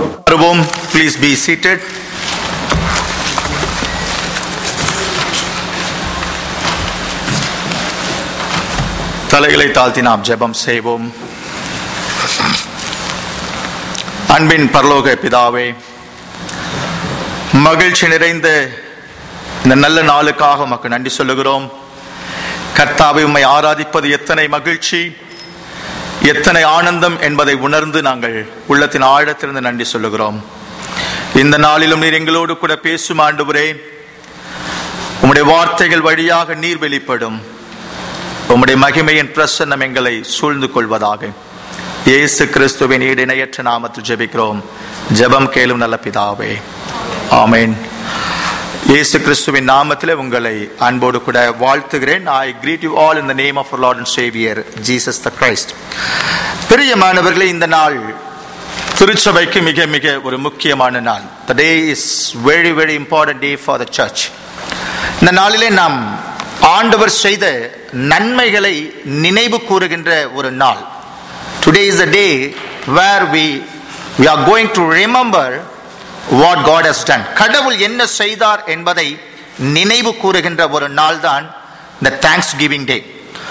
வருவோம் please be seated தலைகளை தாழ்த்தி நாம் ஜெபம் செய்வோம் அன்பின் பரலோக பிதாவே மகிழ்ச்சி நிறைந்த இந்த நல்ல நாளுக்காக உமக்கு நன்றி சொல்லுகிறோம் கர்த்தாவை உம்மை ஆராதிப்பது எத்தனை மகிழ்ச்சி எத்தனை ஆனந்தம் என்பதை உணர்ந்து நாங்கள் உள்ளத்தின் ஆழத்திலிருந்து நன்றி சொல்லுகிறோம் இந்த நாளிலும் நீர் எங்களோடு கூட பேசும் ஆண்டவரே உம்முடைய வார்த்தைகள் வழியாக நீர் வெளிப்படும் உம்முடைய மகிமையின் பிரசன்னம் எங்களை சூழ்ந்து கொள்வதாக இயேசு கிறிஸ்துவின் ஈடிணையற்ற நாமத்தில் ஜெபிக்கிறோம் ஜெபம் கேளும் நல்ல பிதாவே ஆமென் இயேசு கிறிஸ்துவின் நாமத்திலே உங்களை அன்போடு கூட வாழ்த்துகிறேன் I greet you all in the name of Lord and Saviour Jesus the Christ பிரியமானவர்களே இந்த நாள் திருச்சபைக்கு மிக மிக ஒரு முக்கியமான நாள் the day is very very important day for the church இந்த நாளிலே நாம் ஆண்டவர் செய்த நன்மைகளை நினைவு கூறுகின்ற ஒரு நாள் today is the day where we we are going to remember what God has done கடவுள் என்ன செய்தார் என்பதை நினைவு கூறுகின்ற ஒரு நாள் தான் இந்த தேங்க்ஸ் கிவிங் டே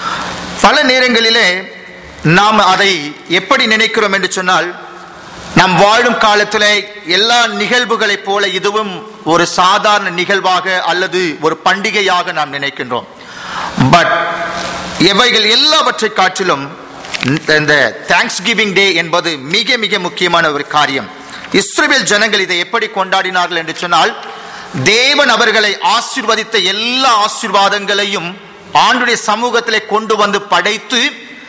பல நேரங்களிலே நாம் அதை எப்படி நினைக்கிறோம் என்று சொன்னால் நாம் வாழும் காலத்திலே எல்லா நிகழ்வுகளைப் போல இதுவும் ஒரு சாதாரண நிகழ்வாக அல்லது ஒரு பண்டிகையாக நாம் நினைக்கின்றோம் பட் எவைகள் எல்லாவற்றை காட்டிலும் இந்த தேங்க்ஸ் கிவிங் டே என்பது மிக மிக முக்கியமான ஒரு காரியம் இஸ்ரேல் ஜனங்கள் இதை எப்படி கொண்டாடினார்கள் என்று சொன்னால் தேவன் அவர்களை ஆசிர்வதித்த எல்லா ஆசிர்வாதங்களையும் ஆண்டுடைய சமூகத்திலே கொண்டு வந்து படைத்து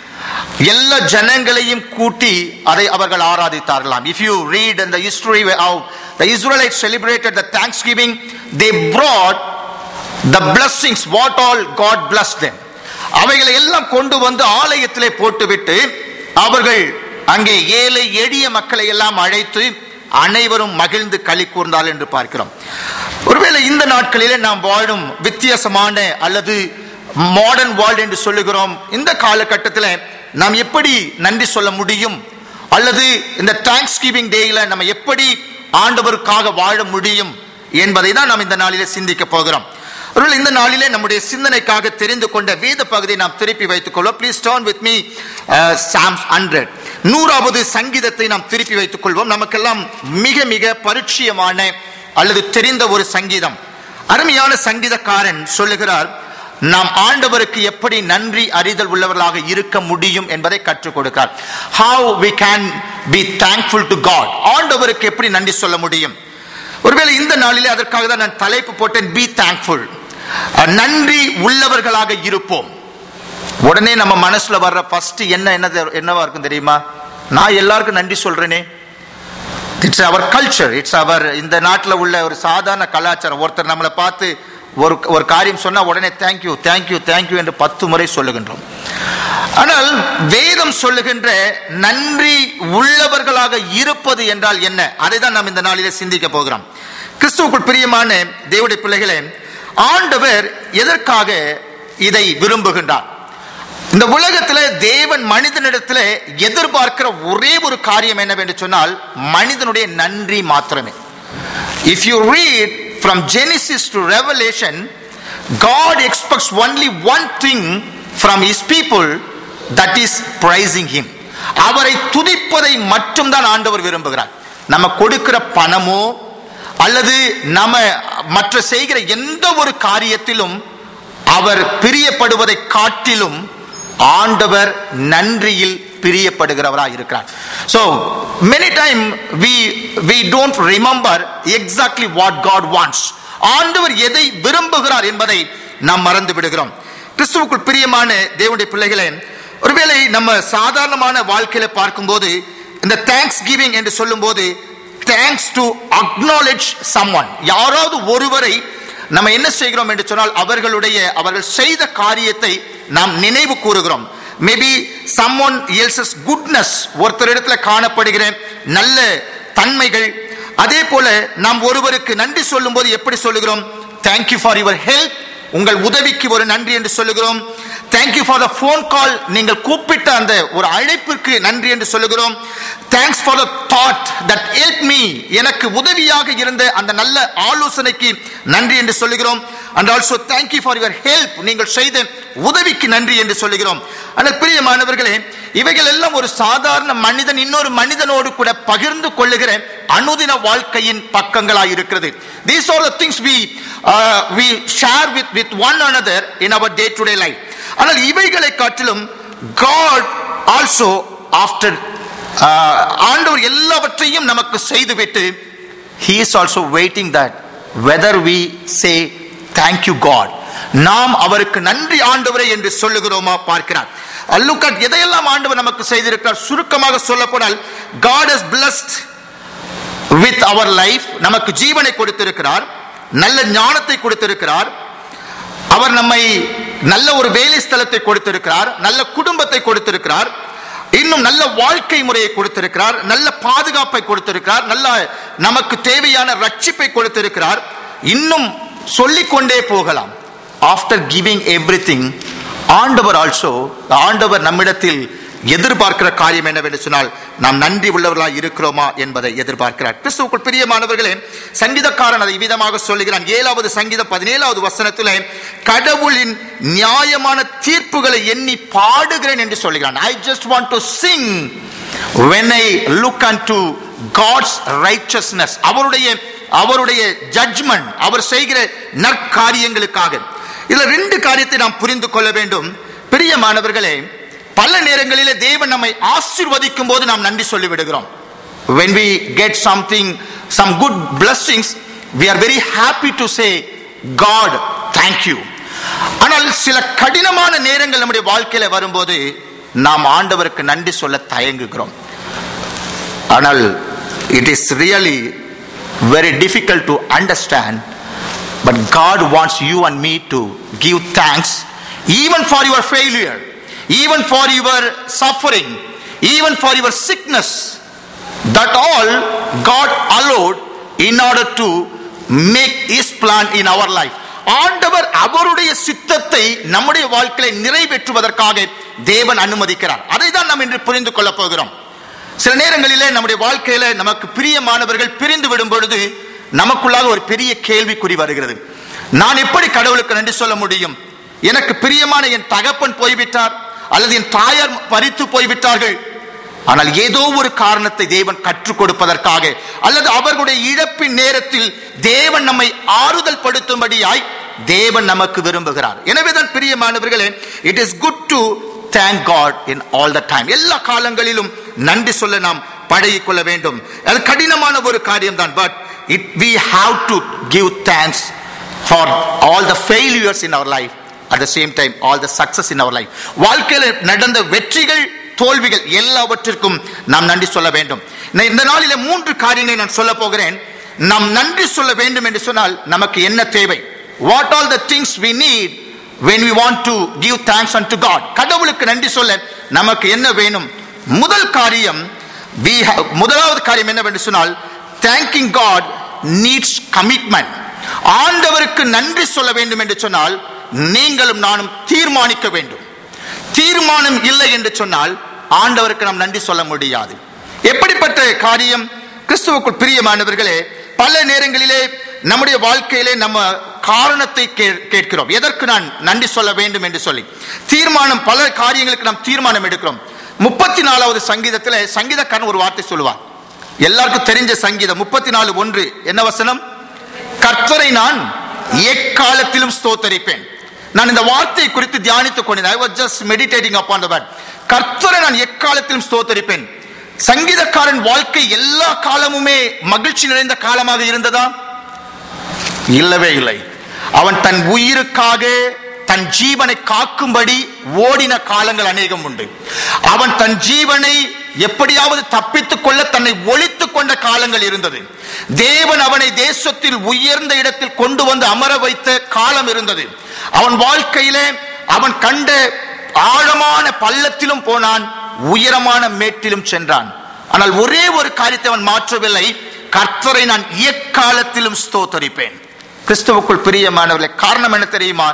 எல்லா ஜனங்களையும் கூட்டி அதை அவர்கள் ஆராதித்தார்களாம் இஃப் யூ ரீட் இந்த history the Israelites celebrated the Thanksgiving they brought the blessings what all God blessed them அவைகளை எல்லாம் கொண்டு வந்து ஆலயத்திலே போட்டுவிட்டு அவர்கள் அங்கே ஏழை எளிய மக்களை எல்லாம் அழைத்து அனைவரும் மகிழ்ந்து களி கூர்ந்தால் என்று பார்க்கிறோம் ஒருவேளை இந்த நாட்களிலே நாம் வாழும் வித்தியாசமான அல்லது மாடர்ன் வேர்ல்டு என்று சொல்லுகிறோம் இந்த காலகட்டத்தில் நாம் எப்படி நன்றி சொல்ல முடியும் அல்லது இந்த தேங்க்ஸ் கிவிங் டேயில நம்ம எப்படி ஆண்டவருக்காக வாழ முடியும் என்பதை தான் நாம் இந்த நாளிலே சிந்திக்க போகிறோம் ஒருவேளை இந்த நாளிலே நம்முடைய சிந்தனைக்காக தெரிந்து கொண்ட வேத பகுதியை நாம் திருப்பி வைத்துக் கொள்வோம் please turn with me Psalms hundred நூறாவது சங்கீதத்தை நாம் திருப்பி வைத்துக் கொள்வோம் நமக்கெல்லாம் மிக மிக பரிச்சயமான அல்லது தெரிந்த ஒரு சங்கீதம் அருமையான சங்கீதக்காரன் சொல்லுகிறார் நாம் ஆண்டவருக்கு எப்படி நன்றி அறிதல் உள்ளவர்களாக இருக்க முடியும் என்பதை கற்றுக் கொடுக்கிறார் how we can be thankful to God ஆண்டவருக்கு எப்படி நன்றி சொல்ல முடியும் ஒருவேளை இந்த நாளிலே அதற்காக தான் நான் தலைப்பு போட்டேன் பி தேங்க்ஃபுல் நன்றி உள்ளவர்களாக இருப்போம் உடனே நம்ம மனசுல வர்ற ஃபர்ஸ்ட் என்ன என்ன என்னவா இருக்கும் தெரியுமா நான் எல்லாருக்கும் நன்றி சொல்றேனே it's our culture it's our இந்த நாட்டில் உள்ள ஒரு சாதாரண கலாச்சாரம் ஒருத்தர் நம்மளை பார்த்து ஒரு ஒரு காரியம் சொன்னா உடனே தேங்க்யூ தேங்க்யூ தேங்க்யூ என்று பத்து முறை சொல்லுகின்றோம் ஆனால் வேதம் சொல்லுகின்ற நன்றி உள்ளவர்களாக இருப்பது என்றால் என்ன அதை தான் நாம் இந்த நாளிலே சிந்திக்க போகிறோம் கிறிஸ்துவுக்குள் பிரியமான தேவடைய பிள்ளைகளே ஆண்டவர் எதற்காக இதை விரும்புகின்றார் இந்த உலகத்தில் தேவன் மனிதனிடத்தில் எதிர்பார்க்கிற ஒரே ஒரு காரியம் என்னவென்று சொன்னால் மனிதனுடைய நன்றி மாத்திரமே if you read from Genesis to Revelation God expects only one thing from his people that is praising him அவரை துதிப்பதை மட்டும்தான் ஆண்டவர் விரும்புகிறார் நம்ம கொடுக்கிற பணமோ அல்லது நம்ம மற்ற செய்கிற எந்த ஒரு காரியத்திலும் அவர் பிரியப்படுவதை காட்டிலும் ஆண்டவர் நன்றியில் பிரியப்படுகிறவராக இருக்கிறார் so many time we we don't remember exactly what God wants ஆண்டவர் எதை விரும்புகிறார் என்பதை நாம் மறந்து விடுகிறோம் கிறிஸ்துவுக்குள் பிரியமான தேவனுடைய பிள்ளைகளே ஒருவேளை நம்ம சாதாரணமான வாழ்க்கையில பார்க்கும்போது இந்த தேங்க்ஸ் கிவிங் என்று சொல்லும்போது thanks to acknowledge someone யாராவது ஒருவரை நம்ம என்ன செய்கிறோம் என்று சொன்னால் அவர்களுடைய அவர்கள் செய்த காரியத்தை நாம் நினைவு கூறுகிறோம் maybe someone else's goodness ஒருத்தரிடத்துல காணப்படுகிற நல்ல தன்மைகள் அதே போல நாம் ஒருவருக்கு நன்றி சொல்லும் போது எப்படி சொல்லுகிறோம் தேங்க்யூ ஃபார் யுவர் ஹெல்ப் உங்கள் உதவிக்கு ஒரு நன்றி என்று சொல்லுகிறோம் thank you for the phone call நீங்கள் கூப்பிட்ட அந்த ஒரு அழைப்பிற்கு நன்றி என்று சொல்லுகிறோம் thanks for the thought that help me எனக்கு உதவியாக இருந்த அந்த நல்ல ஆலோசனைக்கு நன்றி என்று சொல்லுகிறோம் and also thank you for your help நீங்கள் செய்த உதவிக்கு நன்றி என்று சொல்லுகிறோம் ஆனால் பிரியமானவர்களே இவைகள் எல்லாம் ஒரு சாதாரண மனிதன் இன்னொரு மனிதனோடு கூட பகிர்ந்து கொள்ளுகிற அனுதின வாழ்க்கையின் பக்கங்களாய் இருக்கிறது these are the things we we share with with one another in our day to day life ஆனால் இவைகளை காட்டிலும் God also after uh, ஆண்டவர் எல்லாவற்றையும் நமக்கு செய்துவிட்டு he is also waiting that whether we say thank you God நாம் அவருக்கு நன்றி ஆண்டவரே என்று சொல்லுகிறோமா பார்க்கிறார் look at எதையெல்லாம் ஆண்டவர் நமக்கு செய்திருக்கிறார் சுருக்கமாக சொல்லப்போனால் God has blessed with our life நமக்கு ஜீவனை கொடுத்திருக்கிறார் நல்ல ஞானத்தை கொடுத்திருக்கிறார் அவர் நம்மை நல்ல ஒரு வேலை ஸ்தலத்தை கொடுத்திருக்கிறார் நல்ல குடும்பத்தை கொடுத்திருக்கிறார் இன்னும் நல்ல வாழ்க்கை முறையை கொடுத்திருக்கிறார் நல்ல பாதுகாப்பை கொடுத்திருக்கிறார் நல்ல நமக்கு தேவையான ரட்சிப்பை கொடுத்திருக்கிறார் இன்னும் சொல்லிக்கொண்டே போகலாம் ஆஃப்டர் கிவிங் எவ்ரி ஆண்டவர் ஆல்சோ ஆண்டவர் நம்மிடத்தில் எதிர்பார்க்கிற காரியம் என்னவென்று சொன்னால் நாம் நன்றி உள்ளவர்களாக இருக்கிறோமா என்பதை எதிர்பார்க்கிறார் கிறிஸ்துவுக்குள் பிரியமானவர்களே சங்கீதக்காரன் அதை விதமாக சொல்லுகிறான் ஏழாவது சங்கீதம் பதினேழாவது வசனத்தில் கடவுளின் நியாயமான தீர்ப்புகளை எண்ணி பாடுகிறேன் என்று சொல்லுகிறான் I just want to sing when I look unto God's righteousness அவருடைய அவருடைய ஜட்ஜ்மெண்ட் அவர் செய்கிற நற்காரியங்களுக்காக இதுல ரெண்டு காரியத்தை நாம் புரிந்து கொள்ள வேண்டும் பிரியமானவர்களே பல நேரங்களிலே தேவன் நம்மை ஆசீர்வதிக்கும் போது நாம் நன்றி சொல்லிவிடுகிறோம் when we get something some good blessings we are very happy to say god thank you ஆனால் சில கடினமான நேரங்கள் நம்முடைய வாழ்க்கையில வரும்போது நாம் ஆண்டவருக்கு நன்றி சொல்ல தயங்குகிறோம் ஆனால் it is really very difficult to understand but God wants you and me to give thanks even for your failure even for your suffering even for your sickness that all God allot in order to make his plan in our life ஆண்டவர் அவருடைய சித்தத்தை நம்முடைய வாழ்க்கையை நிறைவேற்றுவதற்காக தேவன் அனுமதிக்கிறார் அதை தான் நாம் இன்று புரிந்து கொள்ள போகிறோம் சில நேரங்களிலே நம்முடைய வாழ்க்கையில நமக்கு பிரியமானவர்கள் பிரிந்து விடும் பொழுது நமக்குள்ளாக ஒரு பெரிய கேள்விக்குறி வருகிறது நான் எப்படி கடவுளுக்கு நன்றி சொல்ல முடியும் எனக்கு பிரியமான என் தகப்பன் போய்விட்டார் அல்லது என் தாயார் பறித்து போய்விட்டார்கள் ஆனால் ஏதோ ஒரு காரணத்தை தேவன் கற்றுக் கொடுப்பதற்காக அல்லது அவர்களுடைய இழப்பின் நேரத்தில் தேவன் நம்மை ஆறுதல் படுத்தும்படியாய் தேவன் நமக்கு விரும்புகிறார் எனவேதான் பிரியமானவர்களே it is good to thank God in all the time எல்லா காலங்களிலும் நன்றி சொல்ல நாம் பழகிக் கொள்ள வேண்டும் அது கடினமான ஒரு காரியம் தான் but it we have to give thanks for all the failures in our life at the same time all the success in our life வாழ்க்கையில் நடந்த வெற்றிகள் தோல்விகள் எல்லாவற்றிற்கும் நாம் நன்றி சொல்ல வேண்டும் இந்த நாளில மூன்று காரியங்களை நான் சொல்ல போகிறேன் நாம் நன்றி சொல்ல வேண்டும் என்று சொன்னால் நமக்கு என்ன தேவை what all the things we need when we want to give thanks unto God கடவுளுக்கு நன்றி சொல்ல நமக்கு என்ன வேணும் முதல் காரியம் we have, முதலாவது காரியம் என்னவென்று சொன்னால் thanking God needs commitment ஆண்டவருக்கு நன்றி சொல்ல வேண்டும் என்று சொன்னால் நீங்களும் நானும் தீர்மானிக்க வேண்டும் தீர்மானம் இல்லை என்று சொன்னால் ஆண்டவருக்கு நாம் நன்றி சொல்ல முடியாது எப்படிப்பட்ட காரியம் கிறிஸ்துவுக்குள் பிரியமானவர்களே பல நேரங்களிலே நம்முடைய வாழ்க்கையிலே நம்ம காரணத்தை கேட்கிறோம் எதற்கு நான் நன்றி சொல்ல வேண்டும் என்று சொல்லி தீர்மானம் பல காரியங்களுக்கு நாம் தீர்மானம் எடுக்கிறோம் முப்பத்தி நாலாவது சங்கீதத்தில் சங்கீதக்காரன் ஒரு வார்த்தை சொல்லுவார் எல்லாருக்கும் தெரிஞ்ச சங்கீதம் முப்பத்தி நாலு ஒன்று என்ன வசனம் கர்த்தரை நான் எக்காலத்திலும் ஸ்தோத்தரிப்பேன் நான் இந்த வார்த்தையை குறித்து தியானித்துக் கொண்டேன் I was just meditating upon the word கர்த்தரை நான் எக்காலத்திலும் ஸ்தோத்தரிப்பேன் சங்கீதக்காரன் வாழ்க்கை எல்லா காலமுமே மகிழ்ச்சி நிறைந்த காலமாக இருந்ததா இல்லவே இல்லை அவன் தன் உயிருக்காக தன் ஜீவனை காக்கும்படி ஓடின காலங்கள் அநேகம் உண்டு அவன் தன் ஜீவனை எப்படியாவது தப்பித்துக் கொள்ள தன்னை ஒழித்துக் கொண்ட காலங்கள் இருந்தது தேவன் அவனை தேசத்தில் உயர்ந்த இடத்தில் கொண்டு வந்து அமர வைத்த காலம் இருந்தது அவன் வாழ்க்கையிலே அவன் கண்ட ஆழமான பள்ளத்திலும் போனான் உயரமான மேட்டிலும் சென்றான் ஆனால் ஒரே ஒரு காரியத்தை அவன் மாற்றவில்லை கர்த்தரை நான் எக்காலத்திலும் ஸ்தோத்தரிப்பேன் கிறிஸ்துவுக்குள் பிரியமானவர்களே காரணம் என்ன தெரியுமா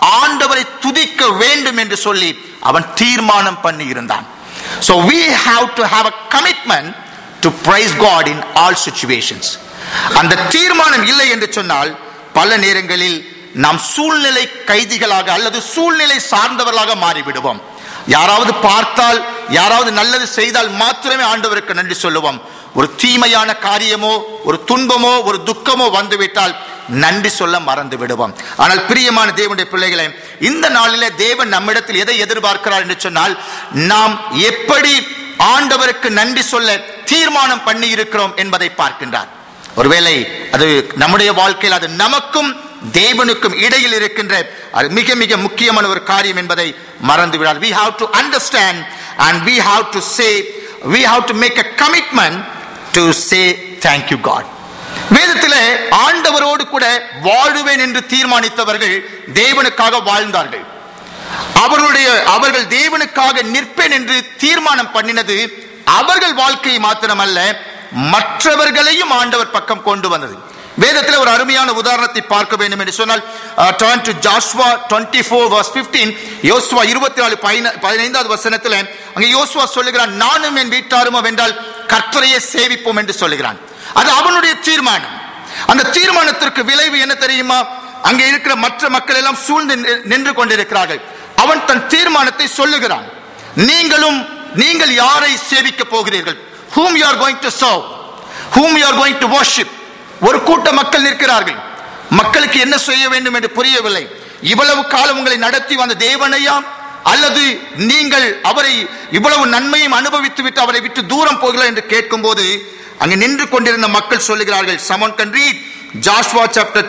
ஆண்டவரை துதிக்க வேண்டும் என்று சொல்லி அவன் தீர்மானம் பண்ணி இருந்தான் so we have to have a commitment to praise god in all situations அந்த தீர்மானம் இல்லை என்று சொன்னால் பல நேரங்களில் நாம் சூழ்நிலை கைதிகளாக அல்லது சூழ்நிலை சார்ந்தவர்களாக மாறிவிடுவோம் யாராவது பார்த்தால் யாராவது நல்லது செய்தால் மாத்திரமே ஆண்டவருக்கு நன்றி சொல்லுவோம் ஒரு தீமையான காரியமோ ஒரு துன்பமோ ஒரு துக்கமோ வந்துவிட்டால் நன்றி சொல்ல மறந்து விடுவோம் ஆனால் பிரியமான தேவனுடைய பிள்ளைகளே இந்த நாளிலே தேவன் நம்மிடத்தில் எதை எதிர்பார்க்கிறார் என்று சொன்னால் நாம் எப்படி ஆண்டவருக்கு நன்றி சொல்ல தீர்மானம் பண்ணி இருக்கிறோம் என்பதை பார்க்கின்றார் ஒருவேளை அது நம்முடைய வாழ்க்கையில் அது நமக்கும் தேவனுக்கும் இடையில் இருக்கின்ற அது மிக மிக முக்கியமான ஒரு காரியம் என்பதை மறந்து விடாது we have to understand and we have to say we have to make a commitment to say thank you god வேதத்திலே ஆண்டவரோடு கூட வாழுவேன் என்று தீர்மானித்தவர்கள் தேவனுக்காக வாழ்ந்தார்கள் அவர்களுடைய அவர்கள் தேவனுக்காக நிற்பேன் என்று தீர்மானம் பண்ணினது அவர்கள் வாழ்க்கையை மாத்திரமல்ல மற்றவர்களையும் ஆண்டவர் பக்கம் கொண்டு வந்தது வேதத்தில் ஒரு அருமையான உதாரணத்தை பார்க்க வேண்டும் என்று சொன்னால் turn to Joshua twenty four verse fifteen யோசுவா இருபத்தி நாலு பதினைந்தாவது வசனத்தில் அங்கே யோசுவா சொல்லுகிறான் நானும் என் வீட்டாரும் வென்றால் கர்த்தரையே சேவிப்போம் என்று சொல்லுகிறான் அது அவனுடைய தீர்மானம் அந்த தீர்மானத்திற்கு விளைவு என்ன தெரியுமா அங்கே இருக்கிற மற்ற மக்கள் எல்லாம் சூழ்ந்து நி- நின்று கொண்டிருக்கிறார்கள் அவன் தன் தீர்மானத்தை சொல்லுகிறான் நீங்களும் நீங்கள் யாரை சேவிக்க போகிறீர்கள் whom you are going to serve whom you are going to worship ஒரு கூட்ட மக்கள் நிற்கிறார்கள் மக்களுக்கு என்ன செய்ய வேண்டும் என்று புரியவில்லை இவ்வளவு காலம் உங்களை நடத்தி வந்த தேவனையா அல்லது நீங்கள் அவரை இவ்வளவு நன்மையும் அனுபவித்து விட்டு அவரை விட்டு தூரம் போகலாம் என்று கேட்கும்போது அங்கே நின்று கொண்டிருந்த மக்கள் சொல்லுகிறார்கள் சமன் can read Joshua chapter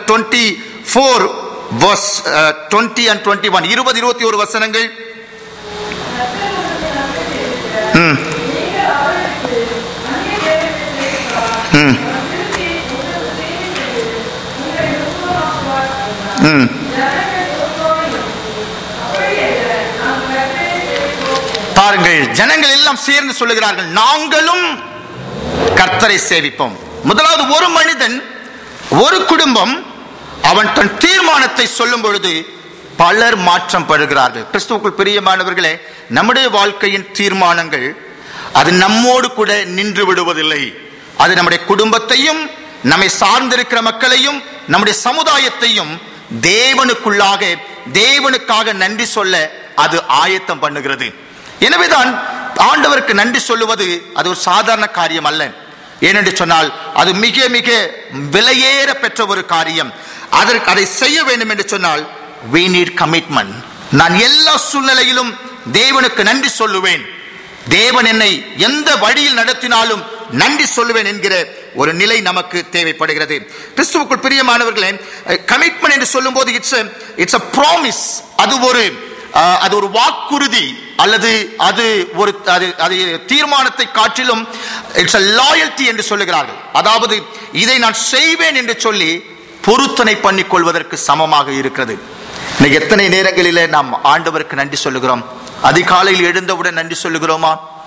24 verse uh, 20 and 21 இருபது இருபத்தி ஒரு வசனங்கள் ம் ம் ம் பாருங்கள் ஜனங்கள் எல்லாம் சேர்ந்து சொல்லுகிறார்கள் நாங்களும் கர்த்தரை சேவிப்போம் முதலாவது ஒரு மனிதன் ஒரு குடும்பம் அவன் தன் தீர்மானத்தை சொல்லும் பொழுது பலர் மாற்றம் படுகிறார்கள் கிறிஸ்துவுக்குள் பிரியமானவர்களே நம்முடைய வாழ்க்கையின் தீர்மானங்கள் அது நம்மோடு கூட நின்று விடுவதில்லை அது நம்முடைய குடும்பத்தையும் நம்மை சார்ந்திருக்கிற மக்களையும் நம்முடைய சமுதாயத்தையும் தேவனுக்குள்ளாக தேவனுக்காக நன்றி சொல்ல அது ஆயத்தம் பண்ணுகிறது எனவேதான் ஆண்டவருக்கு நன்றி சொல்லுவது அது ஒரு சாதாரண காரியம் அல்ல ஏனென்று சொன்னால் அது மிக மிக விலையேற பெற்ற ஒரு காரியம் அதற்கு அதை செய்ய வேண்டும் என்று சொன்னால் we need commitment நான் எல்லா சூழ்நிலையிலும் தேவனுக்கு நன்றி சொல்லுவேன் தேவன் என்னை எந்த வழியில் நடத்தினாலும் நன்றி சொல்லுவேன் என்கிற ஒரு நிலை நமக்கு தேவைப்படுகிறது கிறிஸ்துவுக்குள் பிரியமானவர்களே கமிட்மெண்ட் என்று சொல்லும்போது இட்ஸ் இட்ஸ் அ ப்ராமிஸ் அது ஒரு அஹ், அது ஒரு வாக்குறுதி அல்லது அது ஒரு அது அது தீர்மானத்தை காட்டிலும் இட்ஸ் அ லாயல்ட்டி என்று சொல்லுகிறார்கள் அதாவது இதை நான் செய்வேன் என்று சொல்லி பொருத்தனை பண்ணிக் கொள்வதற்கு சமமாக இருக்கிறது இன்னைக்கு எத்தனை நேரங்களிலே நாம் ஆண்டவருக்கு நன்றி சொல்லுகிறோம் அதிகாலையில் எழுந்தவுடன் நன்றி சொல்லுகிறோமா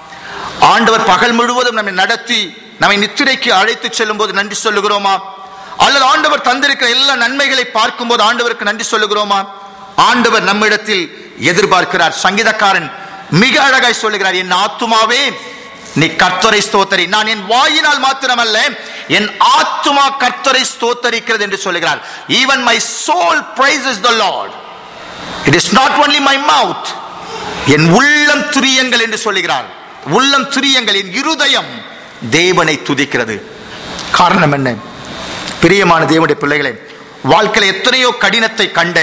ஆண்டவர் பகல் முழுவதும் நம்மை நடத்தி நம்மை நித்திரைக்கு அழைத்து செல்லும் போது நன்றி சொல்லுகிறோமா அல்லது ஆண்டவர் தந்திருக்கிற எல்லா நன்மைகளை பார்க்கும்போது ஆண்டவருக்கு நன்றி சொல்லுகிறோமா ஆண்டவர் நம்மிடத்தில் எதிர்பார்க்கிறார் சங்கீதக்காரன் மிக அழகாய் சொல்லுகிறார் என் ஆத்துமாவே நீ கர்த்தரை ஸ்தோத்தரி நான் என் வாயினால் மாத்திரமல்ல என் ஆத்துமா கர்த்தரை ஸ்தோத்தரிக்கிறது என்று சொல்லுகிறார் even my soul praises the lord it is not only my mouth என் உள்ளம் துரியங்கள் என்று சொல்லுகிறார் உள்ளம் துரியங்கள் என் இருதயம் தேவனை துதிக்கிறது காரணம் என்ன பிரியமான தேவனுடைய பிள்ளைகளே வாழ்க்கையில எத்தனையோ கடினத்தை கண்ட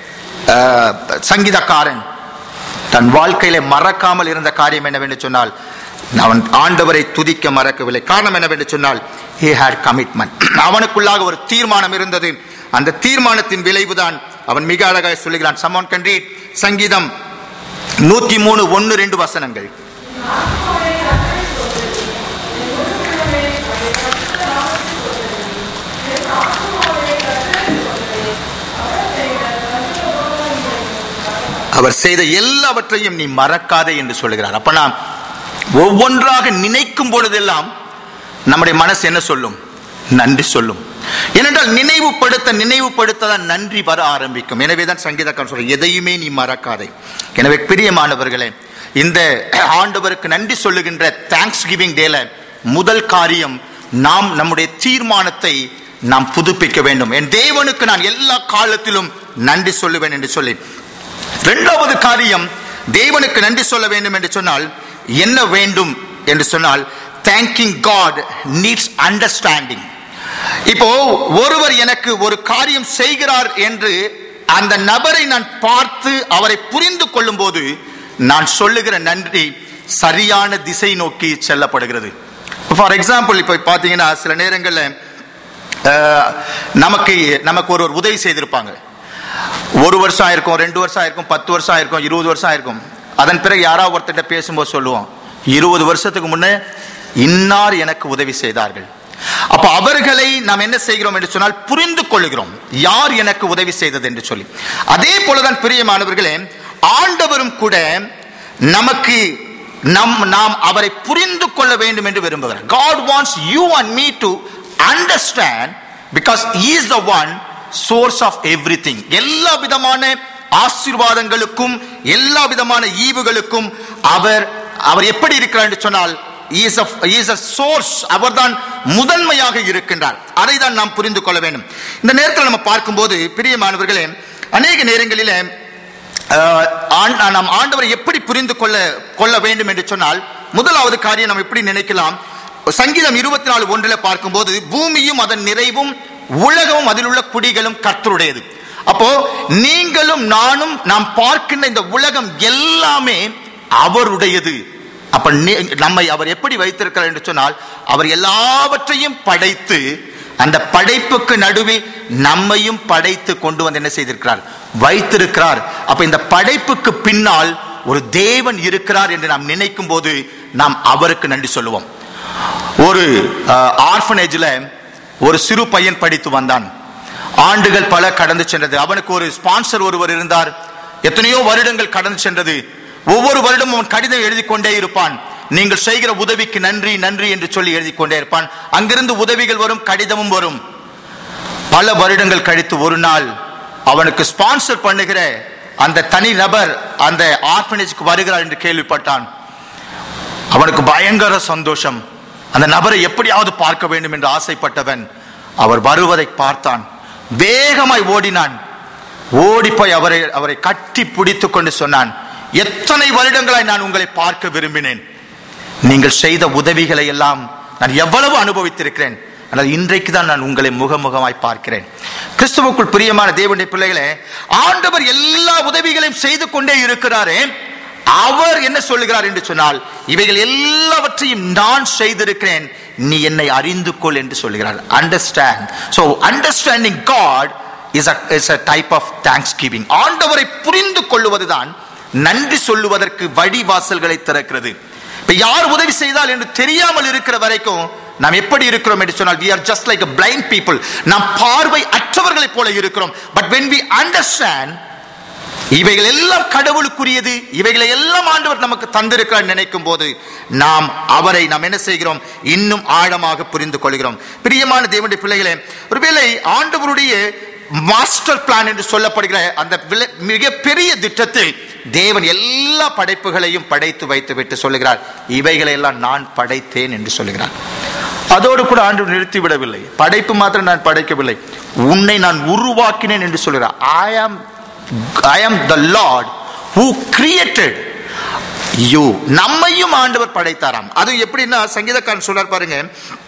அஹ், சங்கீதக்காரன் தன் வாழ்க்கையில மறக்காமல் இருந்த காரியம் என்னவென்று சொன்னால் அவன் ஆண்டவரை துதிக்க மறக்கவில்லை காரணம் என்னவென்று சொன்னால் he had commitment அவனுக்குள்ளாக ஒரு தீர்மானம் இருந்தது அந்த தீர்மானத்தின் விளைவுதான் அவன் மிக அழகாய் சொல்லுகிறான் சமோன் கண்டி சங்கீதம் நூத்தி மூணு ஒன்னு ரெண்டு வசனங்கள் அவர் செய்த எல்லாவற்றையும் நீ மறக்காதே என்று சொல்லுகிறார் அப்ப நாம் ஒவ்வொன்றாக நினைக்கும் பொழுதெல்லாம் நம்முடைய மனசு என்ன சொல்லும் நன்றி சொல்லும் ஏனென்றால் நினைவுபடுத்த நினைவுபடுத்த தான் நன்றி வர ஆரம்பிக்கும் எனவே தான் சங்கீதக்காரன் சொல்ற எதையுமே நீ மறக்காதே எனவே பிரியமானவர்களே இந்த ஆண்டவருக்கு நன்றி சொல்லுகின்ற தேங்க்ஸ் கிவிங் டேல முதல் காரியம் நாம் நம்முடைய தீர்மானத்தை நாம் புதுப்பிக்க வேண்டும் என் தேவனுக்கு நான் எல்லா காலத்திலும் நன்றி சொல்லுவேன் என்று சொல்லி இரண்டாவது காரியம் தேவனுக்கு நன்றி சொல்ல வேண்டும் என்று சொன்னால் என்ன வேண்டும் என்று சொன்னால் தேங்கிங் காட் நீட்ஸ் அண்டர்ஸ்டாண்டிங் இப்போ ஒருவர் எனக்கு ஒரு காரியம் செய்கிறார் என்று அந்த நபரை நான் பார்த்து அவரை புரிந்து கொள்ளும் போது நான் சொல்லுகிற நன்றி சரியான திசை நோக்கி செல்லப்படுகிறது ஃபார் எக்ஸாம்பிள் இப்போ பார்த்தீங்கன்னா சில நேரங்களில் அஹ், நமக்கு நமக்கு ஒரு ஒரு உதவி செய்திருப்பாங்க ஒரு வருஷம் ஆயிருக்கும் ரெண்டு வருஷம் ஆயிருக்கும் பத்து வருஷம் ஆயிருக்கும் இருபது வருஷம் ஆயிருக்கும் அதன் பிறகு யாராவது ஒருத்தர்கிட்ட பேசும்போது சொல்லுவோம் இருபது வருஷத்துக்கு முன்னே இன்னார் எனக்கு உதவி செய்தார்கள் அப்ப அவர்களை நாம் என்ன செய்கிறோம் என்று சொன்னால் புரிந்து கொள்கிறோம் யார் எனக்கு உதவி செய்தது என்று சொல்லி அதே போலதான் பிரியமானவர்களே ஆண்டவரும் கூட நமக்கு நம் நாம் அவரை புரிந்து கொள்ள வேண்டும் என்று விரும்புகிறார் God wants you and me to understand because is the one source of every எல்லா விதமான ஆசீர்வாதங்களுக்கும் எல்லா விதமான ஈவுகளுக்கும் அவர் அவர் எப்படி இருக்கிறார் என்று சொன்னால் இஸ் அ சோர்ஸ் அவர்தான் முதன்மையாக இருக்கின்றார் அதை தான் நாம் புரிந்து கொள்ள வேண்டும் இந்த நேரத்தில் நம்ம பார்க்கும்போது பிரியமானவர்களே அநேக நேரங்களிலே அஹ், ஆண்- நாம் ஆண்டவரை எப்படி புரிந்து கொள்ள கொள்ள வேண்டும் என்று சொன்னால் முதலாவது காரியம் நாம் எப்படி நினைக்கலாம் சங்கீதம் இருபத்தி நாலு ஒன்றில் பார்க்கும்போது பூமியும் அதன் நிறைவும் உலகமும் அதில் உள்ள குடிகளும் கர்த்தருடையது அப்போ நீங்களும் நானும் நாம் பார்க்கின்ற இந்த உலகம் எல்லாமே அவருடையது அப்ப நீ- நம்மை அவர் எப்படி வைத்திருக்கிறார் என்று சொன்னால் அவர் எல்லாவற்றையும் படைத்து அந்த படைப்புக்கு நடுவில் நம்மையும் படைத்து கொண்டு வந்து என்ன செய்திருக்கிறார் வைத்திருக்கிறார் அப்ப இந்த படைப்புக்கு பின்னால் ஒரு தேவன் இருக்கிறார் என்று நாம் நினைக்கும் போது நாம் அவருக்கு நன்றி சொல்லுவோம் ஒரு ஆர்ஃபனேஜில் ஒரு சிறு பையன் படித்து வந்தான் ஆண்டுகள் பல கடந்து சென்றது அவனுக்கு ஒரு ஸ்பான்சர் ஒருவர் இருந்தார் எத்தனையோ வருடங்கள் கடந்து சென்றது ஒவ்வொரு வருடமும் அவன் கடிதம் எழுதி கொண்டே இருப்பான் நீங்கள் செய்கிற உதவிக்கு நன்றி நன்றி என்று சொல்லி எழுதி கொண்டே இருப்பான் அங்கிருந்து உதவிகள் வரும் கடிதமும் வரும் பல வருடங்கள் கழித்து ஒரு நாள் அவனுக்கு ஸ்பான்சர் பண்ணுகிற அந்த தனி நபர் அந்த ஆர்பனேஜ்க்கு வருகிறார் என்று கேள்விப்பட்டான் அவனுக்கு பயங்கர சந்தோஷம் அந்த நபரை எப்படியாவது பார்க்க வேண்டும் என்று ஆசைப்பட்டவன் அவர் வருவதை பார்த்தான் வேகமாய் ஓடினான் ஓடி போய் அவரை அவரை கட்டி பிடித்துக் கொண்டு சொன்னான் எத்தனை வருடங்களாய் நான் உங்களை பார்க்க விரும்பினேன் நீங்கள் செய்த உதவிகளை எல்லாம் நான் எவ்வளவு அனுபவித்திருக்கிறேன் ஆனால் இன்றைக்கு தான் நான் உங்களை முகமுகமாய் பார்க்கிறேன் கிறிஸ்துவுக்குள் பிரியமான தேவனுடைய பிள்ளைகளே ஆண்டவர் எல்லா உதவிகளையும் செய்து கொண்டே இருக்கிறாரே அவர் என்ன சொல்லுகிறார் என்று சொன்னால் இவைகள் எல்லாவற்றையும் நான் செய்திருக்கிறேன் நீ என்னை அறிந்து கொள் என்று சொல்லுகிறார் understand so understanding God is is a type of thanksgiving ஆண்டவரை புரிந்து கொள்ளுவதுதான் நன்றி சொல்லுவதற்கு வழிவாசல்களை திறக்கிறது இப்ப யார் உதவி செய்தால் என்று தெரியாமல் இருக்கிற வரைக்கும் நாம் எப்படி இருக்கிறோம் என்று சொன்னால் we are just like a blind people நாம் பார்வை அற்றவர்களைப் போல இருக்கிறோம் பட் when we understand இவைகள் எல்லாம் கடவுளுக்குரியது இவைகளை எல்லாம் ஆண்டவர் நமக்கு தந்திருக்கிறார் நினைக்கும் போது நாம் அவரை நாம் என்ன செய்கிறோம் இன்னும் ஆழமாக புரிந்து கொள்கிறோம் பிரியமான தேவனுடைய பிள்ளைகளே ஒருவேளை ஆண்டவருடைய மாஸ்டர் பிளான் என்று சொல்லப்படுகிற அந்த விலை- மிகப்பெரிய திட்டத்தில் தேவன் எல்லா படைப்புகளையும் படைத்து வைத்து விட்டு சொல்லுகிறார் இவைகளை எல்லாம் நான் படைத்தேன் என்று சொல்லுகிறார் அதோடு கூட ஆண்டு நிறுத்தி விடவில்லை படைப்பு மாத்திரம் நான் படைக்கவில்லை உன்னை நான் உருவாக்கினேன் என்று சொல்கிறார் ஐ am I am the lord who created you நம்மையும் ஆண்டவர் படைத்தாராம் அது எப்படின்னா சங்கீதக்காரன் சொல்றார் பாருங்க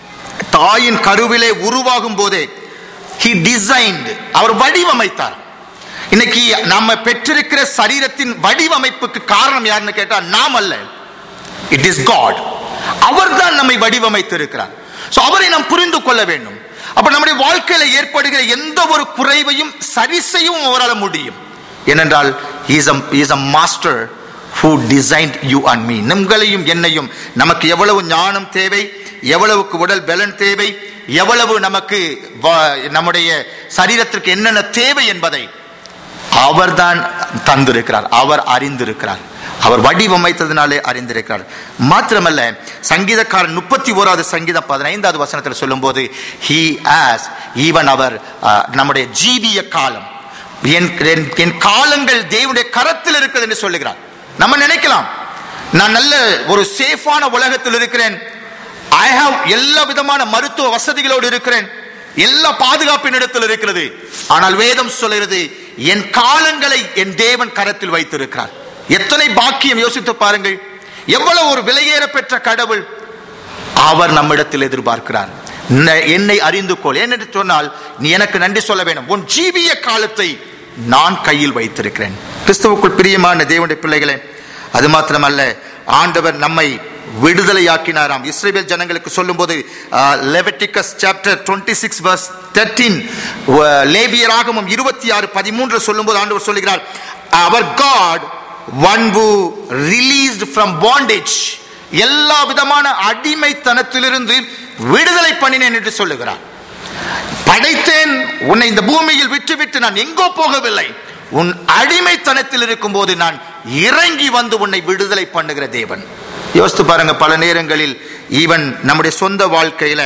தாயின் கருவிலே உருவாகும் போதே he designed அவர் வடிவமைத்தார் இன்னைக்கு நாம பெற்றிருக்கிற சரீரத்தின் வடிவமைப்புக்கு காரணம் யாருன்னு கேட்டா நாம் அல்ல இட் இஸ் காட் அவர் தான் நம்மை வடிவமைத்திருக்கிறார் சோ அவரை நாம் புரிந்து கொள்ள வேண்டும் அப்ப நம்முடைய வாழ்க்கையில ஏற்படுகிற எந்த ஒரு குறைவையும் சரி செய்யவும் அவரால் முடியும் ஏனென்றால் is a master who designed you and me நம்மளையும் என்னையும் நமக்கு எவ்வளவு ஞானம் தேவை எவ்வளவுக்கு உடல் பலன் தேவை எவ்வளவு நமக்கு வ- நம்முடைய சரீரத்திற்கு என்னென்ன தேவை என்பதை அவர்தான் தந்திருக்கிறார் அவர் அறிந்திருக்கிறார் அவர் வடிவமைத்ததினாலே அறிந்திருக்கிறார் மாத்திரமல்ல சங்கீதக்காரன் முப்பத்தி ஓராவது சங்கீதம் பதினைந்தாவது வசனத்தில் சொல்லும்போது ஹி ஆஸ் ஈவன் அவர் அஹ், நம்முடைய ஜீவிய காலம் என் என்- என் காலங்கள் தேவனுடைய கரத்தில் இருக்கிறது என்று சொல்லுகிறார் நம்ம நினைக்கலாம் நான் நல்ல ஒரு சேஃபான உலகத்தில் இருக்கிறேன் ஐ ஹாவ் எல்லா விதமான மருத்துவ வசதிகளோடு இருக்கிறேன் எல்லா பாதுகாப்பின் இடத்தில் இருக்கிறது ஆனால் வேதம் சொல்கிறது என் காலங்களை என் தேவன் கரத்தில் வைத்திருக்கிறார் எத்தனை பாக்கியம் யோசித்து பாருங்கள் எவ்வளவு ஒரு விலையேற பெற்ற கடவுள் அவர் நம்மிடத்தில் எதிர்பார்க்கிறார் ந- என்னை அறிந்து கொள் ஏனென்று சொன்னால் நீ எனக்கு நன்றி சொல்ல வேண்டும் உன் ஜீவிய காலத்தை நான் கையில் வைத்திருக்கிறேன் கிறிஸ்துவுக்குள் பிரியமான தேவனுடைய பிள்ளைகளே அது மாத்திரமல்ல ஆண்டவர் நம்மை விடுதலையாக்கினாராம் இஸ்ரேல் ஜனங்களுக்கு சொல்லும்போது Leviticus chapter twenty six verse thirteen லேவியராகமும் இருபத்தி ஆறு பதிமூன்று சொல்லும்போது ஆண்டவர் சொல்லுகிறார் அவர் God one who released from bondage எல்லா விதமான அடிமைத்தனத்திலிருந்து விடுதலை பண்ணினேன் என்று சொல்லுகிறார் படைத்தேன் உன்னை இந்த பூமியில் விட்டுவிட்டு நான் எங்கோ போகவில்லை உன் அடிமைத்தனத்தில் இருக்கும்போது நான் இறங்கி வந்து உன்னை விடுதலை பண்ணுகிற தேவன் யோசித்து பாருங்க பல நேரங்களில் ஈவன் நம்முடைய சொந்த வாழ்க்கையில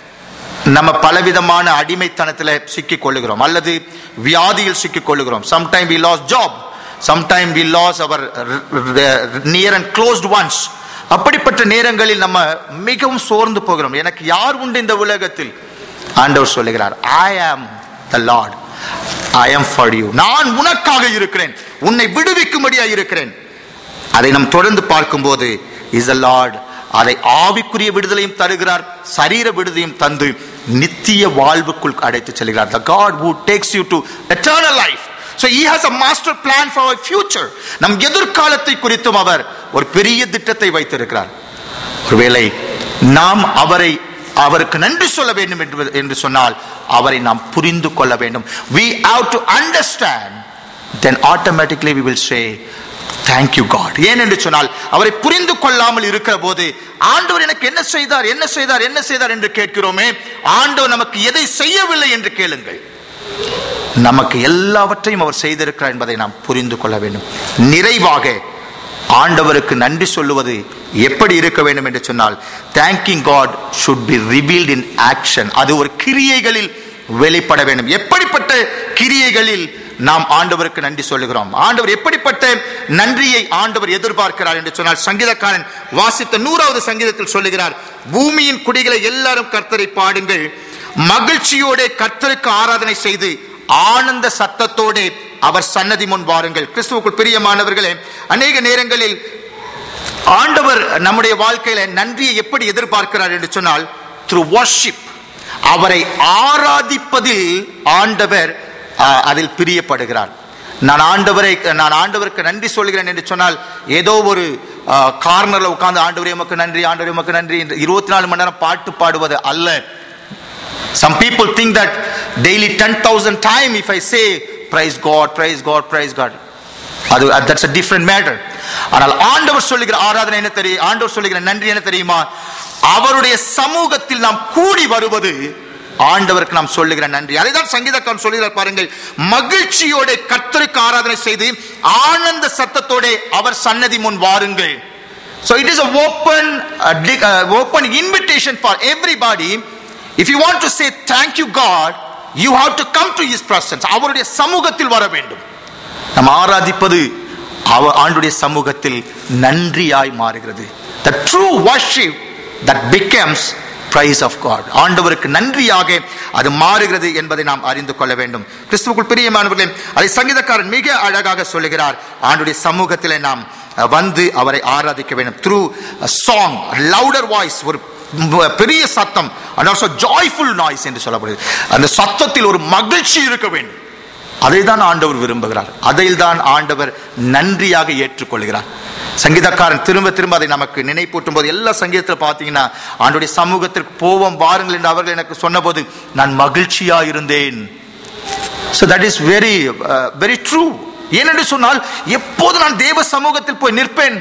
நம்ம பலவிதமான அடிமைத்தனத்தில் சிக்கிக் கொள்ளுகிறோம் அல்லது வியாதியில் சிக்கிக் கொள்ளுகிறோம் sometime we lose job sometime we lose அவர் நியர் அண்ட் க்ளோஸ்ட் ஒன்ஸ் அப்படிப்பட்ட நேரங்களில் நம்ம மிகவும் சோர்ந்து போகிறோம் எனக்கு யார் உண்டு இந்த உலகத்தில் ஆண்டவர் சொல்லுகிறார் ஐ ஆம் த லார்ட் ஐ ஆம் ஃபார் யூ நான் உனக்காக இருக்கிறேன் உன்னை விடுவிக்கும்படியா இருக்கிறேன் அதை நாம் தொடர்ந்து பார்க்கும்போது இஸ் அ லார்ட் அதை ஆவிக்குரிய விடுதலையும் தருகிறார் சரீர விடுதலையும் தந்து நித்திய வாழ்வுக்குள் அடைத்து செல்கிறார் the god who takes you to eternal life so he has a master plan for our future நம் எதிர்காலத்தை குறித்தும் அவர் ஒரு பெரிய திட்டத்தை வைத்திருக்கிறார் ஒருவேளை நாம் அவரை அவருக்கு நன்றி சொல்ல வேண்டும் என்று என்று சொன்னால் அவரை நாம் புரிந்து கொள்ள வேண்டும் we have to understand then automatically we will say thank you god ஏன் என்று சொன்னால் அவரை புரிந்து கொள்ளாமல் இருக்கிற போது ஆண்டவர் எனக்கு என்ன செய்தார் என்ன செய்தார் என்ன செய்தார் என்று கேட்கிறோமே ஆண்டவர் நமக்கு எதை செய்யவில்லை என்று கேளுங்கள் நமக்கு எல்லாவற்றையும் அவர் செய்திருக்கிறார் என்பதை நாம் புரிந்து கொள்ள வேண்டும் நிறைவாக ஆண்டவருக்கு நன்றி சொல்லுவது எப்படி இருக்க வேண்டும் என்று சொன்னால் thanking God should be revealed in action அது ஒரு கிரியைகளில் வெளிப்பட வேண்டும் எப்படிப்பட்ட கிரியைகளில் நாம் ஆண்டவருக்கு நன்றி சொல்லுகிறோம் ஆண்டவர் எப்படிப்பட்ட நன்றியை ஆண்டவர் எதிர்பார்க்கிறார் என்று சொன்னால் சங்கீதக்காரன் வாசித்த நூறாவது சங்கீதத்தில் சொல்லுகிறார் பூமியின் குடிகளை எல்லாரும் கர்த்தரை பாடுங்கள் மகிழ்ச்சியோட கர்த்தருக்கு ஆராதனை செய்து ஆனந்த சத்தத்தோடு அவர் சன்னதி முன் வாருங்கள் கிறிஸ்துவுக்குள் பிரியமானவர்களே அநேக நேரங்களில் ஆண்டவர் நம்முடைய வாழ்க்கையில நன்றியை எப்படி எதிர்பார்க்கிறார் என்று சொன்னால் த்ரூ worship அவரை ஆராதிப்பதில் ஆண்டவர் ஆ, அதில் பிரியப்படுகிறார் நான் ஆண்டவரை நான் ஆண்டவருக்கு நன்றி சொல்கிறேன் என்று சொன்னால் ஏதோ ஒரு கார்னர்ல உட்கார்ந்து ஆண்டவரே உமக்கு நன்றி ஆண்டவரே உமக்கு நன்றி என்று இருபத்தி நாலு மணி நேரம் பாட்டு பாடுவது அல்ல Some people think that daily 10,000 time if I say praise God, praise God, praise God. அது that's a different matter. ஆனால் ஆண்டவர் சொல்லுகிற ஆராதனை என்ன தெரியும் ஆண்டவர் சொல்லுகிற நன்றி என்ன தெரியுமா அவருடைய சமூகத்தில் நாம் கூடி வருவது ஆண்டவருக்கு நாம் சொல்லுகிற நன்றி அதைதான் சங்கீதக்காரன் சொல்லுகிறார் பாருங்கள் மகிழ்ச்சியோட கர்த்தருக்கு ஆராதனை செய்து ஆனந்த சத்தத்தோட அவர் சன்னதி முன் வாருங்கள் So it is a open, uh, di- uh, open invitation for everybody. If you want to say thank you God, you have to come to His presence. அவருடைய சமூகத்தில் வர வேண்டும் நாம் ஆராதிப்பது அவ ஆண்டுடைய சமூகத்தில் நன்றியாய் மாறுகிறது the true worship that becomes praise of God ஆண்டவருக்கு நன்றியாக அது மாறுகிறது என்பதை நாம் அறிந்து கொள்ள வேண்டும் கிறிஸ்துவுக்குள் பிரியமானவர்களே அதை சங்கீதக்காரன் மிக அழகாக சொல்லுகிறார் ஆண்டுடைய சமூகத்திலே நாம் அஹ், வந்து அவரை ஆராதிக்க வேண்டும் த்ரூ சாங் லவுடர் வாய்ஸ் ஒரு ம- பெரிய சத்தம் அண்ட் ஆல்சோ ஜாய்ஃபுல் நாய்ஸ் என்று சொல்லப்படுது அந்த சத்தத்தில் ஒரு மகிழ்ச்சி இருக்க வேண்டும் அதை தான் ஆண்டவர் விரும்புகிறார் அதில் தான் ஆண்டவர் நன்றியாக ஏற்றுக்கொள்கிறார் சங்கீதக்காரன் திரும்ப திரும்ப அதை நமக்கு நினைப்பூட்டும் போது எல்லா சங்கீதத்தில் பார்த்தீங்கன்னா ஆண்டுடைய சமூகத்திற்கு போவோம் வாருங்கள் என்று அவர்கள் எனக்கு சொன்னபோது நான் மகிழ்ச்சியா இருந்தேன் so that is very very true ஏனென்று சொன்னால் எப்போது நான் தேவ சமூகத்தில் போய் நிற்பேன்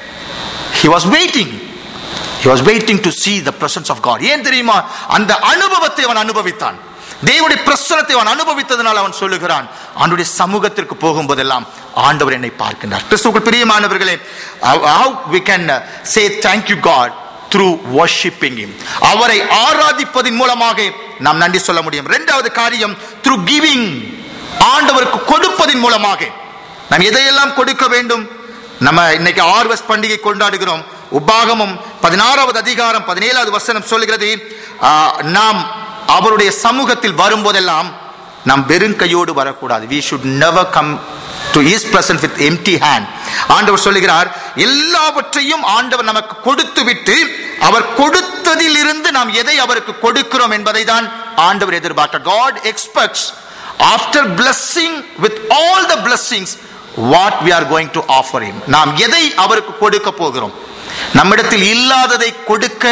he was waiting he was waiting to see the presence of god ஏன் தெரியுமா அந்த அனுபவத்தை அவன் அனுபவித்தான் தேவனுடைய பிரசனத்தை அவன் அனுபவித்ததனால் அவன் சொல்லுகிறான் அவனுடைய சமூகத்திற்கு போகும்போதெல்லாம் ஆண்டவர் என்னை பார்க்கின்றார் கிறிஸ்துவுக்குள் பிரியமானவர்களே how how we can uh, say thank you God through worshiping him அவரை ஆராதிப்பதின் மூலமாக நாம் நன்றி சொல்ல முடியும் இரண்டாவது காரியம் through giving ஆண்டவருக்கு கொடுப்பதின் மூலமாக நாம் எதையெல்லாம் கொடுக்க வேண்டும் நம்ம இன்னைக்கு ஆர்வஸ் பண்டிகை கொண்டாடுகிறோம் உபாகமும் பதினாறாவது அதிகாரம் பதினேழாவது வசனம் சொல்லுகிறது ஆ, நாம் அவருடைய சமூகத்தில் வரும்போதெல்லாம் நாம் வெறும் கையோடு வரக்கூடாது we should never come to his presence with empty hand ஆண்டவர் சொல்லுகிறார் எல்லாவற்றையும் ஆண்டவர் நமக்கு கொடுத்து விட்டு அவர் கொடுத்ததிலிருந்து நாம் எதை அவருக்கு கொடுக்கிறோம் என்பதை தான் ஆண்டவர் எதிர்பார்க்கிறார் God expects after blessing with all the blessings what we are going to offer him நாம் எதை அவருக்கு கொடுக்க போகிறோம் நம்மிடத்தில் இல்லாததை கொடுக்க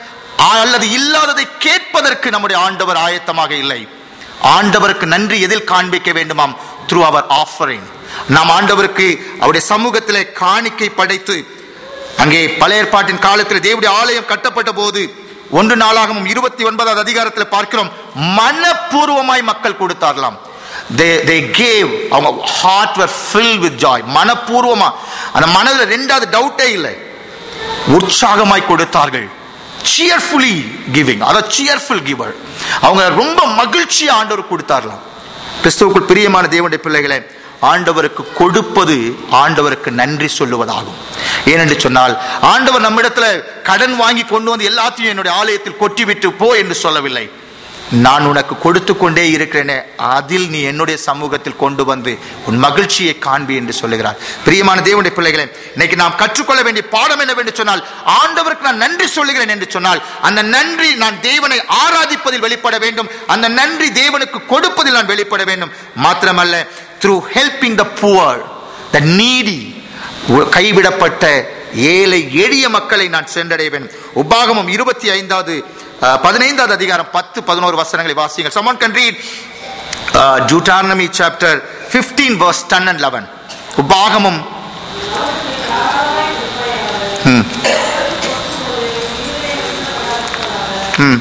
அல்லது இல்லாததை கேட்பதற்கு நம்முடைய ஆண்டவர் ஆயத்தமாக இல்லை ஆண்டவருக்கு நன்றி எதில் காண்பிக்க வேண்டுமாம் த்ரூ அவர் ஆஃபரிங் நாம் ஆண்டவருக்கு அவருடைய சமூகத்திலே காணிக்கை படைத்து அங்கே பழைய ஏற்பாட்டின் காலத்தில் தேவனுடைய ஆலயம் கட்டப்பட்ட போது ஒன்று நாளாகவும் இருபத்தி ஒன்பதாவது அதிகாரத்தில் பார்க்கிறோம் மனப்பூர்வமாய் மக்கள் கொடுத்தார்களாம் they they gave அவங்க heart were filled with joy மனப்பூர்வமா அந்த மனதில் ரெண்டாவது டவுட்டே இல்லை உற்சாகமாய் கொடுத்தார்கள் சியர்ஃபுல்லி கிவிங் அதாவது சியர்ஃபுல் கிவர் அவங்க ரொம்ப மகிழ்ச்சியா ஆண்டவர் கொடுத்தார்களாம் கிறிஸ்துவுக்குள் பிரியமான தேவனுடைய பிள்ளைகளே ஆண்டவருக்கு கொடுப்பது ஆண்டவருக்கு நன்றி சொல்லுவதாகும் ஏனென்று சொன்னால் ஆண்டவர் நம்மிடத்துல கடன் வாங்கி கொண்டு வந்து எல்லாத்தையும் என்னுடைய ஆலயத்தில் கொட்டிவிட்டு போ என்று சொல்லவில்லை நான் உனக்கு கொடுத்து கொண்டே இருக்கிறேனே அதில் நீ என்னுடைய சமூகத்தில் கொண்டு வந்து உன் மகிழ்ச்சியை காண்பி என்று சொல்லுகிறார் பிரியமான தேவனுடைய பிள்ளைகளே இன்னைக்கு நாம் கற்றுக்கொள்ள வேண்டிய பாடம் என்னவென்று சொன்னால் ஆண்டவருக்கு நான் நன்றி சொல்லுகிறேன் என்று சொன்னால் அந்த நன்றி நான் தேவனை ஆராதிப்பதில் வெளிப்பட வேண்டும் அந்த நன்றி தேவனுக்கு கொடுப்பதில் நான் வெளிப்பட வேண்டும் மாத்திரமல்ல through helping the poor the needy கைவிடப்பட்ட ஏழை எளிய மக்களை நான் சென்றடைய வேண்டும் உபாகமம் இருபத்தி ஐந்தாவது அஹ், பதினைந்தாவது அதிகாரம் பத்து பதினோரு வசனங்களை வாசியுங்கள் someone can read uh, Deuteronomy chapter 15 verse 10 and 11 உபாகமம் ம். ம்.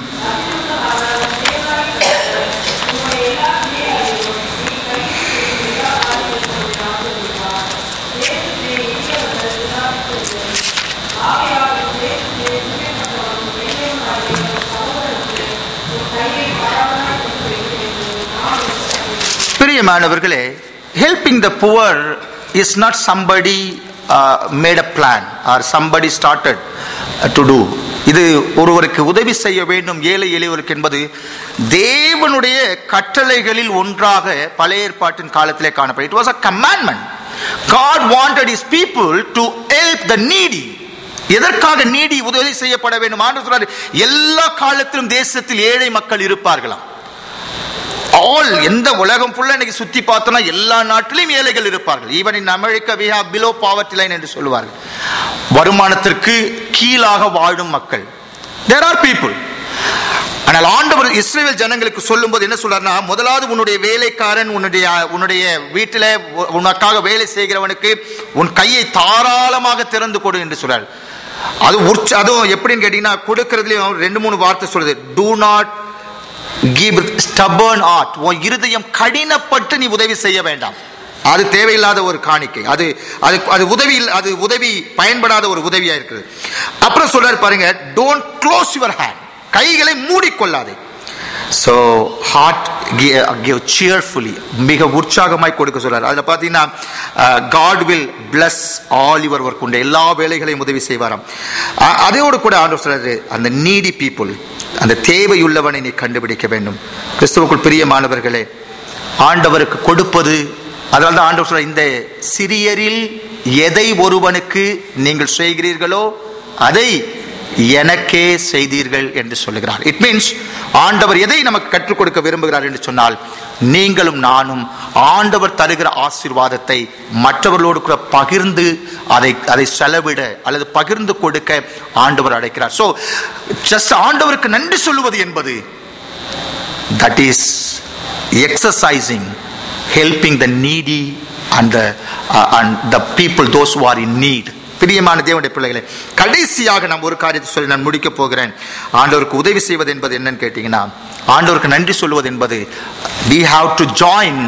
பிரியமானவர்களே helping the poor is not somebody made a plan or somebody started to do இது ஒருவருக்கு உதவி செய்ய வேண்டும் ஏழை எளியவருக்கு என்பது தேவனுடைய கட்டளைகளில் ஒன்றாக பழைய ஏற்பாட்டின் காலத்திலே காணப்படும் it was a commandment God wanted is people to help the needy எதற்காக நீடி உதவி செய்யப்பட வேண்டும் ஆண்டு சொல்றாரு எல்லா காலத்திலும் தேசத்தில் ஏழை மக்கள் இருப்பார்களாம் ஆல் எந்த உலகம் ஃபுல்லா இன்னைக்கு சுத்தி பார்த்தோம்னா எல்லா நாட்டிலும் ஏழைகள் இருப்பார்கள் even in America we have below poverty line என்று சொல்லுவார்கள் வருமானத்திற்கு கீழாக வாழும் மக்கள் தேர் ஆர் பீப்புள் ஆனால் ஆண்டவர் இஸ்ரேல் ஜனங்களுக்கு சொல்லும்போது என்ன சொல்றாருன்னா முதலாவது உன்னுடைய வேலைக்காரன் உன்னுடைய உன்னுடைய வீட்டில் உனக்காக வேலை செய்கிறவனுக்கு உன் கையை தாராளமாக திறந்து கொடு என்று சொல்றாரு அது உற்ச அதுவும் எப்படின்னு கேட்டீங்கன்னா கொடுக்கறதுலயும் ரெண்டு மூணு வார்த்தை சொல்லுது do not give stubborn heart உன் இருதயம் கடினப்பட்டு நீ உதவி செய்ய வேண்டாம் அது தேவையில்லாத ஒரு காணிக்கை அது அது அது உதவி இல்ல- அது உதவி பயன்படாத ஒரு உதவியா இருக்குது அப்புறம் சொல்றாரு பாருங்க டோன்ட் க்ளோஸ் யுவர் ஹேண்ட் கைகளை மூடிக்கொள்ளாதே ஸோ ஹார்ட் கிவ் சியர்ஃபுல்லி மிக உற்சாகமாய் கொடுக்க சொல்றாரு அதில் பார்த்தீங்கன்னா God will bless all your work உண்டு எல்லா வேலைகளையும் உதவி செய்வாராம் அ- அதோடு கூட ஆண்டவர் சொல்றாரு அந்த நீடி பீப்புள் அந்த தேவையுள்ளவனை நீ கண்டுபிடிக்க வேண்டும் கிறிஸ்துவுக்குள் பிரியமானவர்களே ஆண்டவருக்கு கொடுப்பது அதனால தான் ஆண்டவர் சொல்ற இந்த சிறியரில் எதை ஒருவனுக்கு நீங்கள் செய்கிறீர்களோ அதை எனக்கே செய்தீர்கள் என்று சொல்லுகிறார் இட் மீன்ஸ் ஆண்டவர் எதை நமக்கு கற்றுக் கொடுக்க விரும்புகிறார் என்று சொன்னால் நீங்களும் நானும் ஆண்டவர் தருகிற ஆசீர்வாதத்தை மற்றவர்களோடு கூட பகிர்ந்து அதை அதை செலவிட அல்லது பகிர்ந்து கொடுக்க ஆண்டவர் அழைக்கிறார் ஸோ ஜஸ்ட் ஆண்டவருக்கு நன்றி சொல்லுவது என்பது that is exercising helping the needy and and the people those who are in need பிரியமான தேவனுடைய பிள்ளைகளே கடைசியாக நான் ஒரு காரியத்தை சொல்லி நான் முடிக்க போகிறேன் ஆண்டவருக்கு உதவி செய்வது என்பது என்னன்னு கேட்டீங்கன்னா ஆண்டவருக்கு நன்றி சொல்வது என்பது we have to join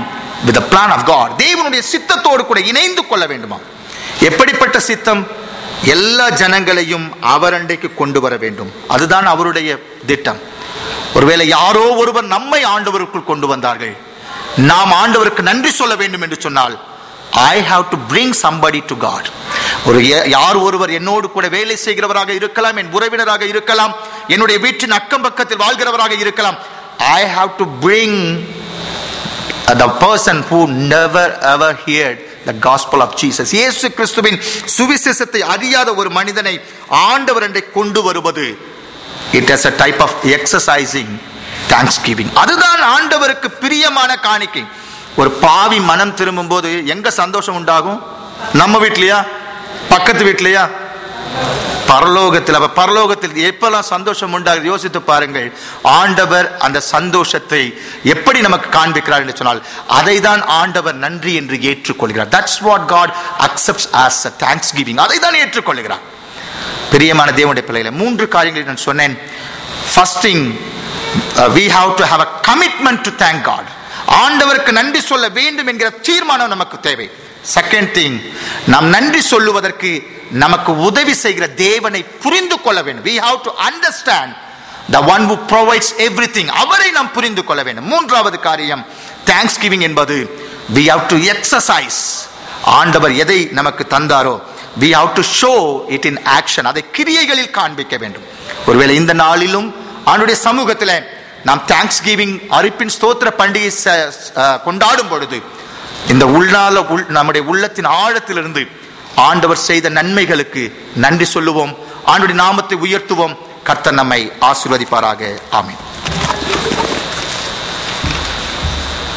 with the plan of God தேவனுடைய சித்தத்தோடு கூட இணைந்து கொள்ள வேண்டுமா எப்படிப்பட்ட சித்தம் எல்லா ஜனங்களையும் அவரண்டைக்கு கொண்டு வர வேண்டும் அதுதான் அவருடைய திட்டம் ஒருவேளை யாரோ ஒருவர் நம்மை ஆண்டவருக்குள் கொண்டு வந்தார்கள் நாம் ஆண்டவருக்கு நன்றி சொல்ல வேண்டும் என்று சொன்னால் I have to bring somebody to God ஒரு ய- யார் ஒருவர் என்னோடு கூட வேலை செய்கிறவராக இருக்கலாம் என் உறவினராக இருக்கலாம் என்னுடைய வீட்டின் அக்கம் பக்கத்தில் வாழ்கிறவராக இருக்கலாம் I have to bring the person who never ever heard the gospel of Jesus இயேசு கிறிஸ்துவின் சுவிசேஷத்தை அறியாத ஒரு மனிதனை ஆண்டவர் என்றை கொண்டு வருவது it is a type of exercising thanksgiving அதுதான் ஆண்டவருக்கு பிரியமான காணிக்கை ஒரு பாவி மனம் திரும்பும் போது எங்க சந்தோஷம் உண்டாகும் நம்ம வீட்லயா பக்கத்து வீட்லயா பரலோகத்தில் அப்ப பரலோகத்தில் எப்பெல்லாம் சந்தோஷம் உண்டாகுது யோசித்து பாருங்கள் ஆண்டவர் அந்த சந்தோஷத்தை எப்படி நமக்கு காண்பிக்கிறார் என்று சொன்னால் அதை தான் ஆண்டவர் நன்றி என்று ஏற்றுக்கொள்கிறார் that's what God accepts as a thanksgiving அதை தான் ஏற்றுக்கொள்கிறார் பிரியமான தேவனுடைய பிள்ளைகளை மூன்று காரியங்களை நான் சொன்னேன் first thing we have to have a commitment to thank God ஆண்டவருக்கு நன்றி சொல்ல வேண்டும் என்கிற தீர்மானம் நமக்கு தேவை செகண்ட் திங் நாம் நன்றி சொல்லுவதற்கு நமக்கு உதவி செய்கிற தேவனை புரிந்து கொள்ள வேண்டும் we have to understand the one who provides everything அவரை நாம் புரிந்து கொள்ள வேண்டும் மூன்றாவது காரியம் தேங்க்ஸ் கிவிங் என்பது we have to exercise ஆண்டவர் எதை நமக்கு தந்தாரோ we have to show it in action அதை கிரியைகளில் காண்பிக்க வேண்டும் ஒருவேளை இந்த நாளிலும் ஆண்டுடைய சமூகத்தில் நாம் தேங்க்ஸ் கிவிங் அரிப்பின் ஸ்தோத்திர பண்டிகை ச- அஹ் கொண்டாடும் பொழுது இந்த உள்நாள உள் நம்முடைய உள்ளத்தின் ஆழத்திலிருந்து ஆண்டவர் செய்த நன்மைகளுக்கு நன்றி சொல்லுவோம் ஆண்டுடைய நாமத்தை உயர்த்துவோம் கர்த்தர் நம்மை ஆசீர்வதிப்பாராக ஆமென்